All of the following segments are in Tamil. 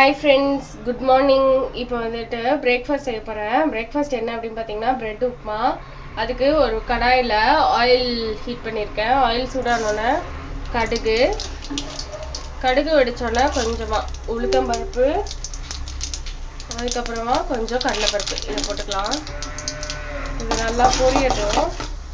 ஹாய் ஃப்ரெண்ட்ஸ் குட் மார்னிங் இப்போ வந்துட்டு பிரேக்ஃபாஸ்ட் செய்ய போகிறேன் பிரேக்ஃபாஸ்ட் என்ன அப்படின்னு பார்த்தீங்கன்னா பிரெட் உப்புமா அதுக்கு ஒரு கடாயில் ஆயில் ஹீட் பண்ணியிருக்கேன் ஆயில் சூடானோன்னே கடுகு கடுகு வெடிச்சோன்னே கொஞ்சமாக உளுத்தம்பருப்பு அதுக்கப்புறமா கொஞ்சம் கடலைப்பருப்பு இதை போட்டுக்கலாம் இது நல்லா பொரியட்டும்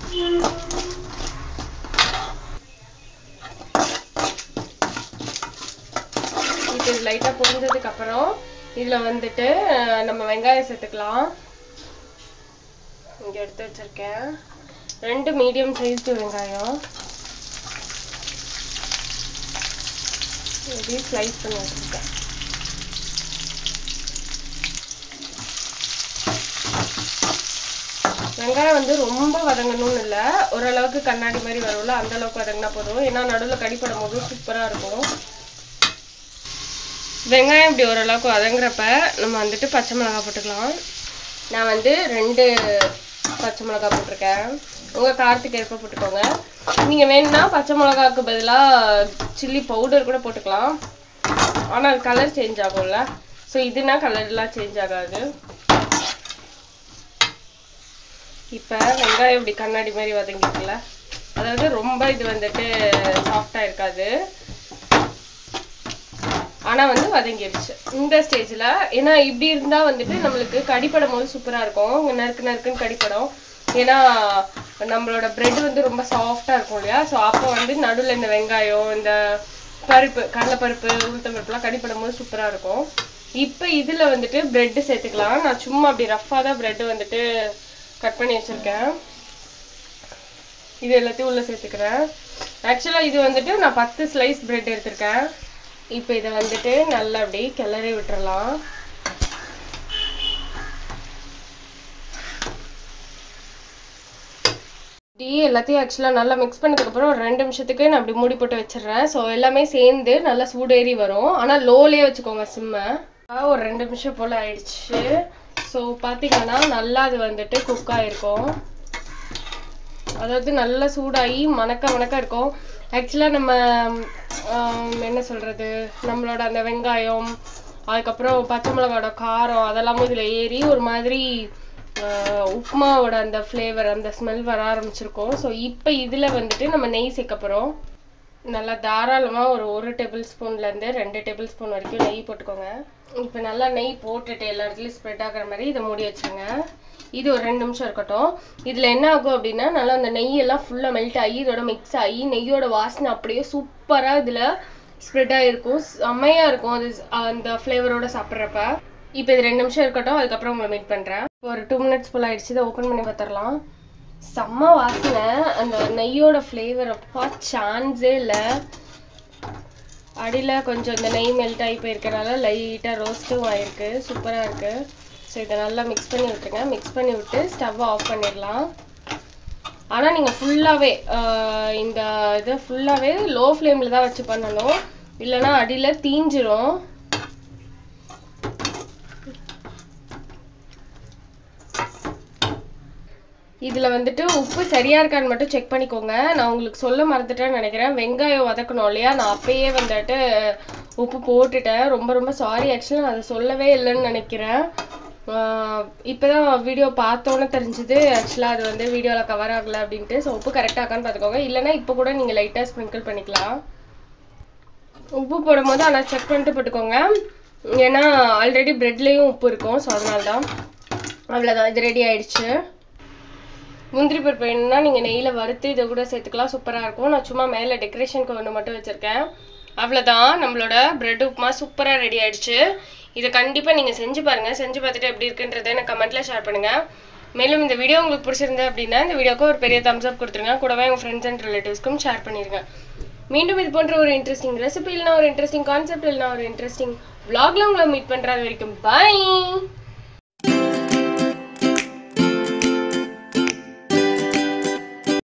இப்போ இது லைட்டாக பொரிஞ்சதுக்கு அப்புறம் இதில் வந்துட்டு அஹ், நம்ம வெங்காயம் சேர்த்துக்கலாம் இங்கே எடுத்து வச்சிருக்கேன் ரெண்டு மீடியம் சைஸ்டு வெங்காயம் இப்படி ஸ்லைஸ் பண்ணி வச்சிருக்கேன் வெங்காயம் வந்து ரொம்ப வதங்கணும்னு இல்லை ஓரளவுக்கு கண்ணாடி மாதிரி வரும்ல அந்த அளவுக்கு வதங்கினா போதும் ஏன்னா நடுவில் கடிப்படும் போது சூப்பராக இருக்கும் வெங்காயம் இப்படி ஓரளவுக்கு வதங்குறப்ப நம்ம வந்துட்டு பச்சை மிளகாய் போட்டுக்கலாம் நான் வந்து ரெண்டு பச்சை மிளகாய் போட்டிருக்கேன் உங்கள் காரத்துக்கு ஏற்ப போட்டுக்கோங்க நீங்கள் வேணும்னா பச்சை மிளகாய்க்கு பதிலாக சில்லி பவுடர் கூட போட்டுக்கலாம் ஆனால் அது கலர் சேஞ்ச் ஆகும்ல ஸோ இதுனா கலர்லாம் சேஞ்ச் ஆகாது இப்போ வெங்காயம் இப்படி கண்ணாடி மாதிரி வதங்கிஇருக்குல்ல அதாவது ரொம்ப இது வந்துட்டு சாஃப்டாக இருக்காது ஆனா வந்து வதங்கிடுச்சு இந்த ஸ்டேஜ்ல ஏன்னா இப்படி இருந்தா வந்துட்டு நம்மளுக்கு கடிப்படும் போது சூப்பரா இருக்கும் இங்க நறுக்கு நறுக்குன்னு கடிப்படும் ஏன்னா நம்மளோட பிரெட் வந்து ரொம்ப சாஃப்டா இருக்கும் இல்லையா ஸோ அப்போ வந்து நடுவுல இந்த வெங்காயம் இந்த பருப்பு கடலைப்பருப்பு உளுத்தம் பருப்புலாம் கடிப்படும் போது சூப்பரா இருக்கும் இப்போ இதுல வந்துட்டு பிரெட் சேர்த்துக்கலாம் நான் சும்மா அப்படி ரஃபா தான் பிரெட் வந்துட்டு கட் பண்ணி வச்சிருக்கேன் இது எல்லாத்தையும் உள்ள சேர்த்துக்கிறேன் ஆக்சுவலா இது வந்துட்டு நான் பத்து ஸ்லைஸ் பிரெட் எடுத்திருக்கேன் இப்போ இதை வந்துட்டு நல்லா அப்படி கிளறி விட்டுறலாம் இப்படி எல்லாத்தையும் ஆக்சுவலாக நல்லா மிக்ஸ் பண்ணதுக்கப்புறம் ஒரு ரெண்டு நிமிஷத்துக்கு நான் அப்படி மூடி போட்டு வச்சிடுறேன் ஸோ எல்லாமே சேர்ந்து நல்லா சூடேறி வரும் ஆனால் லோலேயே வச்சுக்கோங்க சிம்மை ஒரு ரெண்டு நிமிஷம் போல் ஆயிடுச்சு ஸோ பார்த்தீங்கன்னா நல்லா அது வந்துட்டு குக் ஆயிருக்கும் அதாவது நல்லா சூடாகி மணக்க மணக்க இருக்கும் ஆக்சுவலாக நம்ம ஆம், என்ன சொல்றது நம்மளோட அந்த வெங்காயம் அதுக்கப்புறம் பச்சை மிளகாயோட காரம் அதெல்லாமும் இதில் ஏறி ஒரு மாதிரி ஆஹ், உப்புமாவோட அந்த ஃப்ளேவர் அந்த ஸ்மெல் வர ஆரம்பிச்சிருக்கும் ஸோ இப்போ இதில் வந்துட்டு நம்ம நெய் சேர்க்க போகிறோம் நல்லா தாராளமாக ஒரு ஒரு டேபிள் ஸ்பூன்லேருந்து ரெண்டு டேபிள் ஸ்பூன் வரைக்கும் நெய் போட்டுக்கோங்க இப்போ நல்லா நெய் போட்டுட்டு எல்லா இடத்துலையும் ஸ்ப்ரெட் ஆகுற மாதிரி இதை மூடி வச்சுருங்க இது ஒரு ரெண்டு நிமிஷம் இருக்கட்டும் இதில் என்ன ஆகும் அப்படின்னா நல்லா அந்த நெய் எல்லாம் ஃபுல்லாக மெல்ட் ஆகி இதோட மிக்ஸ் ஆகி நெய்யோட வாசனை அப்படியே சூப்பராக இதில் ஸ்ப்ரெட் ஆகிருக்கும் செம்மையாக இருக்கும் அது அந்த ஃப்ளேவரோட சாப்பிட்றப்ப இப்போ இது ரெண்டு நிமிஷம் இருக்கட்டும் அதுக்கப்புறம் உங்களை மீட் பண்ணுறேன் ஒரு டூ மினிட்ஸ் போல் ஆயிடுச்சு இதை ஓப்பன் பண்ணி பார்த்துடலாம் செம்ம வாசனை அந்த நெய்யோட ஃப்ளேவர் அப்பா சான்ஸே இல்லை அடியில் கொஞ்சம் இந்த நெய் மெல்ட் ஆகி போயிருக்கனால லைட்டாக ரோஸ்ட்டும் ஆயிருக்கு சூப்பராக இருக்கு ஸோ இதை நல்லா மிக்ஸ் பண்ணி விட்டுருங்க மிக்ஸ் பண்ணி விட்டு ஸ்டவ்வை ஆஃப் பண்ணிடலாம் ஆனால் நீங்கள் ஃபுல்லாகவே இந்த இதை ஃபுல்லாகவே லோ ஃப்ளேமில் தான் வச்சு பண்ணணும் இல்லைன்னா அடியில் தீஞ்சிரும் இதில் வந்துட்டு உப்பு சரியாக இருக்கான்னு மட்டும் செக் பண்ணிக்கோங்க நான் உங்களுக்கு சொல்ல மறந்துட்டேன்னு நினைக்கிறேன் வெங்காயம் வதக்கணும் இல்லையா நான் அப்பயே வந்துட்டு உப்பு போட்டுட்டேன் ரொம்ப ரொம்ப சாரி ஆக்சுவலாக நான் அதை சொல்லவே இல்லைன்னு நினைக்கிறேன் இப்போ தான் வீடியோ பார்த்தோன்னே தெரிஞ்சுது ஆக்சுவலாக அது வந்து வீடியோவில் கவர் ஆகலை அப்படின்ட்டு ஸோ உப்பு கரெக்டாக இருக்கான்னு பார்த்துக்கோங்க இல்லைன்னா இப்போ கூட நீங்கள் லைட்டாக ஸ்ப்ரிங்கிள் பண்ணிக்கலாம் உப்பு போடும்போது ஆனால் செக் பண்ணிட்டு போட்டுக்கோங்க ஏன்னா ஆல்ரெடி ப்ரெட்லேயும் உப்பு இருக்கும் ஸோ அதனால தான் அவ்வளோதான் இது ரெடி ஆயிடுச்சு முந்திரி பருப்பு வேணும்னா நீங்கள் நெய்யில் வறுத்து இதை கூட சேர்த்துக்கலாம் சூப்பராக இருக்கும் நான் சும்மா மேலே டெக்கரேஷனுக்கு ஒன்று மட்டும் வச்சுருக்கேன் அவ்வளோதான் நம்மளோட பிரெட் உப்புமா சூப்பராக ரெடி ஆயிடுச்சு இதை கண்டிப்பாக நீங்கள் செஞ்சு பாருங்கள் செஞ்சு பார்த்துட்டு எப்படி இருக்குன்றதை எனக்கு கமெண்ட்டில் ஷேர் பண்ணுங்கள் மேலும் இந்த வீடியோ உங்களுக்கு பிடிச்சிருந்தது அப்படின்னா இந்த வீடியோக்கு ஒரு பெரிய தம்ஸ் அப் கொடுத்துருங்க கூடவே உங்கள் ஃப்ரெண்ட்ஸ் அண்ட் ரிலேட்டிவ்ஸ்க்கும் ஷேர் பண்ணிடுங்க மீண்டும் இது போன்ற ஒரு இன்ட்ரெஸ்டிங் ரெசிபி இல்லைனா ஒரு இன்ட்ரெஸ்டிங் கான்செப்ட் இல்லைனா ஒரு இன்ட்ரெஸ்டிங் vlogல உங்களை மீட் பண்ணுறது வரைக்கும் பை